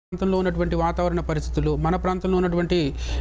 ప్రాంతంలో ఉన్నటువంటి వాతావరణ పరిస్థితులు మన ప్రాంతంలో ఉన్నటువంటి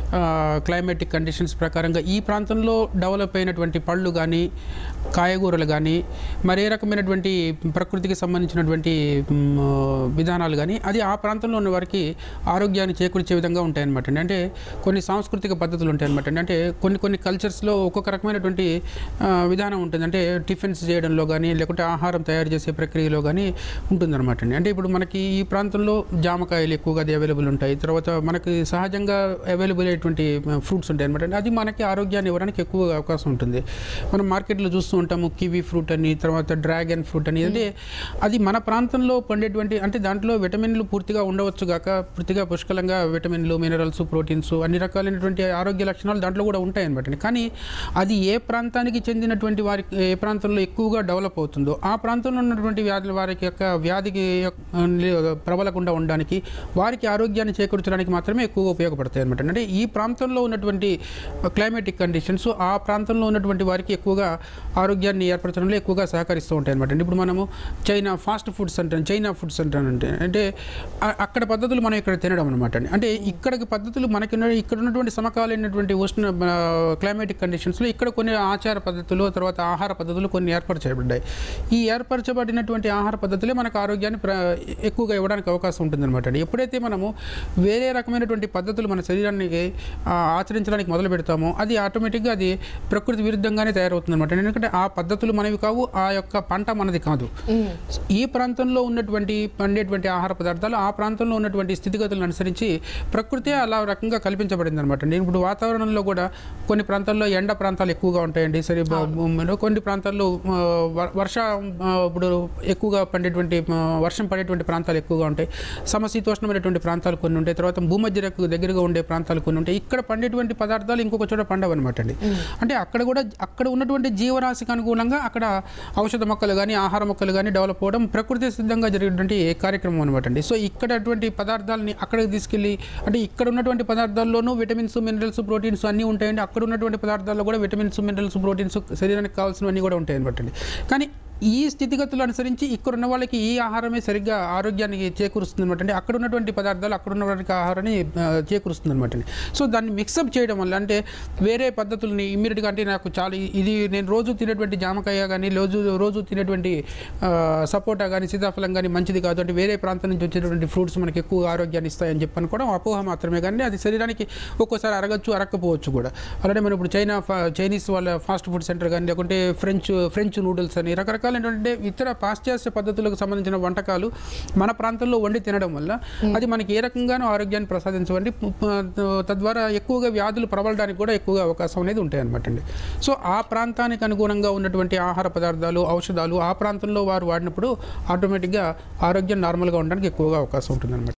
క్లైమేటిక్ కండిషన్స్ ప్రకారంగా ఈ ప్రాంతంలో డెవలప్ అయినటువంటి పళ్ళు కానీ కాయగూరలు కానీ మరే రకమైనటువంటి ప్రకృతికి సంబంధించినటువంటి మ్, విధానాలు కానీ అది ఆ ప్రాంతంలో ఉన్న వారికి ఆరోగ్యాన్ని చేకూర్చే విధంగా ఉంటాయన్నమాట అండి అంటే కొన్ని సాంస్కృతిక పద్ధతులు ఉంటాయన్నమాట అండి అంటే కొన్ని కొన్ని కల్చర్స్లో ఒక్కొక్క రకమైనటువంటి ఆ, విధానం ఉంటుంది అంటే టిఫిన్స్ చేయడంలో కానీ లేకుంటే ఆహారం తయారు చేసే ప్రక్రియలో కానీ ఉంటుందన్నమాట అండి అంటే ఇప్పుడు మనకి ఈ ప్రాంతంలో జామకాయలు ఎక్కువగా అది అవైలబుల్ ఉంటాయి తర్వాత మనకి సహజంగా అవైలబుల్ అయ్యేటువంటి ఫ్రూట్స్ ఉంటాయి అనమాట అది మనకి ఆరోగ్యాన్ని ఇవ్వడానికి ఎక్కువ అవకాశం ఉంటుంది మనం మార్కెట్లో చూస్తూ ఉంటాము కివీ ఫ్రూట్ అని తర్వాత డ్రాగన్ ఫ్రూట్ అని అంటే అది మన ప్రాంతంలో పండేటువంటి అంటే దాంట్లో విటమిన్లు పూర్తిగా ఉండవచ్చు గాక పూర్తిగా పుష్కలంగా విటమిన్లు మినరల్స్ ప్రోటీన్స్ అన్ని రకాలైనటువంటి ఆరోగ్య లక్షణాలు దాంట్లో కూడా ఉంటాయి అనమాట కానీ అది ఏ ప్రాంతానికి చెందినటువంటి వారికి ఏ ప్రాంతంలో ఎక్కువగా డెవలప్ అవుతుందో ఆ ప్రాంతంలో ఉన్నటువంటి వ్యాధుల వారికి యొక్క వ్యాధికి యొక్క, ఆ, ప్రబలకుండా ఉండడానికి వారికి ఆరోగ్యాన్ని చేకూర్చడానికి మాత్రమే ఎక్కువగా ఉపయోగపడతాయి అనమాట అంటే ఈ ప్రాంతంలో ఉన్నటువంటి క్లైమేటిక్ కండిషన్స్ ఆ ప్రాంతంలో ఉన్నటువంటి వారికి ఎక్కువగా ఆరోగ్యాన్ని ఏర్పరచడంలో ఎక్కువగా సహకరిస్తూ ఉంటాయి అనమాట ఇప్పుడు మనము చైనా ఫాస్ట్ ఫుడ్స్ అంటాం చైనా ఫుడ్స్ అంటానంటే అంటే ఆ- అక్కడ పద్ధతులు మనం ఇక్కడ తినడం అనమాట అండి అంటే ఇక్కడికి పద్ధతులు మనకి ఉన్న- ఇక్కడ ఉన్నటువంటి సమకాలీనటువంటి ఉష్ణ క్లైమేటిక్ కండిషన్స్లో ఇక్కడ కొన్ని ఆచార పద్ధతులు తర్వాత ఆహార పద్ధతులు కొన్ని ఏర్పరచబడ్డాయి ఈ ఏర్పరచబడినటువంటి ఆహార పద్ధతులే మనకు ఆరోగ్యాన్ని ప్ర ఎక్కువగా ఇవ్వడానికి అవకాశం ఉంటుందన్నమాట అండి ఎప్పుడైతే మనము వేరే రకమైనటువంటి పద్ధతులు మన శరీరానికి ఆ, ఆచరించడానికి మొదలు పెడతామో అది ఆటోమేటిక్గా అది ప్రకృతి విరుద్ధంగానే తయారవుతుంది అనమాట ఎందుకంటే ఆ పద్ధతులు మనవి కావు ఆ యొక్క పంట మనది కాదు ఈ ప్రాంతంలో ఉన్నటువంటి పండేటువంటి ఆహార పదార్థాలు ఆ ప్రాంతంలో ఉన్నటువంటి స్థితిగతులను అనుసరించి ప్రకృతి అలా రకంగా కల్పించబడింది అనమాట ఇప్పుడు వాతావరణంలో కూడా కొన్ని ప్రాంతాల్లో ఎండ ప్రాంతాలు ఎక్కువగా ఉంటాయండి సరే బ- భూమిలో కొన్ని ప్రాంతాల్లో ఆ, వ- వర్ష ఆ, ఇప్పుడు ఎక్కువగా పండేటువంటి ఆ, వర్షం పడేటువంటి ప్రాంతాలు ఎక్కువగా ఉంటాయి సమశీతోష్ణమైనటువంటి ప్రాంతాలు కొన్ని ఉంటాయి తర్వాత భూమధ్యరకు దగ్గరగా ఉండే ప్రాంతాలు కొన్ని ఉంటాయి ఇక్కడ పండేటువంటి పదార్థాలు ఇంకొక చోట పండవు అనమాట అండి అంటే అక్కడ కూడా అక్కడ ఉన్నటువంటి జీవరాశికి అనుగుణంగా అక్కడ ఔషధ మొక్కలు కానీ ఆహార మొక్కలు కానీ డెవలప్ అవ్వడం ప్రకృతి సిద్ధంగా జరిగేటువంటి కార్యక్రమం అనమాట అండి సో ఇక్కడ అటువంటి పదార్థాలని అక్కడికి తీసుకెళ్ళి అంటే ఇక్కడ ఉన్నటువంటి పదార్థాల్లోనూ విటమిన్స్ మినరల్స్ ప్రోటీన్స్ అన్నీ ఉంటాయండి అక్కడ ఉన్నటువంటి పదార్థాల్లో కూడా విటమిన్స్ మినరల్స్ ప్రోటీన్స్ శరీరానికి కావాల్సినవన్నీ కూడా ఉంటాయి అనమాట అండి కానీ ఈ స్థితిగతులు అనుసరించి ఇక్కడ ఉన్న వాళ్ళకి ఈ ఆహారమే సరిగ్గా ఆరోగ్యానికి చేకూరుస్తుంది అనమాట అంటే అక్కడ ఉన్నటువంటి పదార్థాలు అక్కడ ఉన్న వాళ్ళకి ఆహారాన్ని ఆ, చేకూరుస్తుంది అనమాట అండి సో దాన్ని మిక్సప్ చేయడం వల్ల అంటే వేరే పద్ధతుల్ని ఇమ్మీడియట్గా అంటే నాకు చాలా ఇది నేను రోజు తినేటువంటి జామకాయ కానీ రోజు రోజు తినేటువంటి ఆ, సపోటా కానీ సీతాఫలం కానీ మంచిది కాదు అంటే వేరే ప్రాంతం నుంచి వచ్చేటువంటి ఫ్రూట్స్ మనకి ఎక్కువ ఆరోగ్యాన్ని ఇస్తాయని చెప్పి అనుకోవడం అపోహ మాత్రమే కానీ అది శరీరానికి ఒక్కోసారి అరగచ్చు అరగకపోవచ్చు కూడా అలానే మనం ఇప్పుడు చైనా ఫా- చైనీస్ వాళ్ళ ఫాస్ట్ ఫుడ్ సెంటర్ కానీ లేకుంటే ఫ్రెంచ్ ఫ్రెంచ్ నూడిల్స్ అని రకరకాలైనటువంటి ఇతర పాశ్చాత్య పద్ధతులకు సంబంధించిన వంటకాలు మన ప్రాంతంలో వండి తినడం వల్ల అది మనకి ఏ రకంగానూ ఆరోగ్యాన్ని ప్రసాదించవండి పు- పు- తద్వారా ఎక్కువగా వ్యాధులు ప్రబలడానికి కూడా ఎక్కువగా అవకాశం అనేది ఉంటాయి అనమాట అండి సో ఆ ప్రాంతానికి అనుగుణంగా ఉన్నటువంటి ఆహార పదార్థాలు ఔషధాలు ఆ ప్రాంతంలో వారు వాడినప్పుడు ఆటోమేటిక్గా ఆరోగ్యం నార్మల్గా ఉండడానికి ఎక్కువగా అవకాశం ఉంటుంది